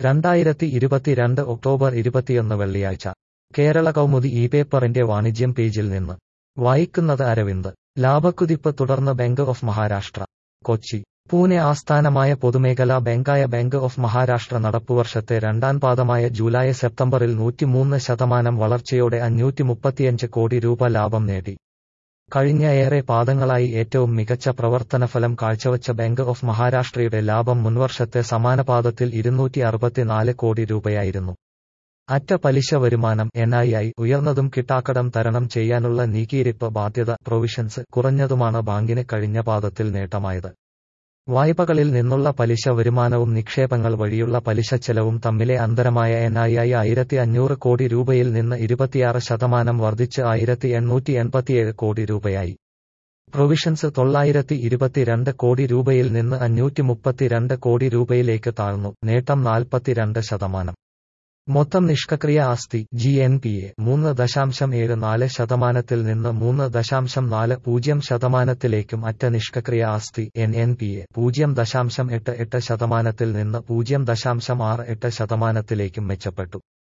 രണ്ടായിരത്തി ഇരുപത്തിരണ്ട് ഒക്ടോബർ ഇരുപത്തിയൊന്ന് വെള്ളിയാഴ്ച കേരള കൗമുദി ഈ പേപ്പറിന്റെ വാണിജ്യം പേജിൽ നിന്ന് വായിക്കുന്നത് അരവിന്ദ് ലാഭക്കുതിപ്പ് തുടർന്ന് ബാങ്ക് ഓഫ് മഹാരാഷ്ട്ര കൊച്ചി പൂനെ ആസ്ഥാനമായ പൊതുമേഖലാ ബാങ്കായ ബാങ്ക് ഓഫ് മഹാരാഷ്ട്ര നടപ്പുവർഷത്തെ രണ്ടാം പാദമായ ജൂലൈ സെപ്റ്റംബറിൽ നൂറ്റിമൂന്ന് ശതമാനം വളർച്ചയോടെ അഞ്ഞൂറ്റി മുപ്പത്തിയഞ്ച് കോടി രൂപ ലാഭം നേടി കഴിഞ്ഞ ഏറെ പാദങ്ങളായി ഏറ്റവും മികച്ച പ്രവർത്തനഫലം കാഴ്ചവച്ച ബാങ്ക് ഓഫ് മഹാരാഷ്ട്രയുടെ ലാഭം മുൻവർഷത്തെ സമാന പാദത്തിൽ ഇരുന്നൂറ്റി അറുപത്തിനാല് കോടി രൂപയായിരുന്നു അറ്റ പലിശ വരുമാനം എൻ ഐ ഐ ഉയർന്നതും കിട്ടാക്കടം തരണം ചെയ്യാനുള്ള നീക്കിയിരിപ്പ് ബാധ്യത പ്രൊവിഷൻസ് കുറഞ്ഞതുമാണ് ബാങ്കിന് കഴിഞ്ഞ പാദത്തിൽ നേട്ടമായത് വായ്പകളിൽ നിന്നുള്ള പലിശ വരുമാനവും നിക്ഷേപങ്ങൾ വഴിയുള്ള പലിശ ചെലവും തമ്മിലെ അന്തരമായ എൻ ഐ ഐ ആയിരത്തി അഞ്ഞൂറ് കോടി രൂപയിൽ നിന്ന് ഇരുപത്തിയാറ് ശതമാനം വർദ്ധിച്ച് ആയിരത്തി എണ്ണൂറ്റി എൺപത്തിയേഴ് കോടി രൂപയായി പ്രൊവിഷൻസ് തൊള്ളായിരത്തി ഇരുപത്തിരണ്ട് കോടി രൂപയിൽ നിന്ന് അഞ്ഞൂറ്റി മുപ്പത്തിരണ്ട് കോടി രൂപയിലേക്ക് താഴ്ന്നു നേട്ടം നാൽപ്പത്തിരണ്ട് ശതമാനം മൊത്തം നിഷ്ക്രിയ ആസ്തി ജി എൻ പി എ മൂന്ന് ദശാംശം ഏഴ് നാല് ശതമാനത്തിൽ നിന്ന് മൂന്ന് ദശാംശം നാല് പൂജ്യം ശതമാനത്തിലേക്കും അറ്റ നിഷ്ക്രിയ ആസ്തി എൻ എൻ പി എ പൂജ്യം ദശാംശം എട്ട് എട്ട് ശതമാനത്തിൽ നിന്ന് പൂജ്യം ദശാംശം ആറ് എട്ട് ശതമാനത്തിലേക്കും മെച്ചപ്പെട്ടു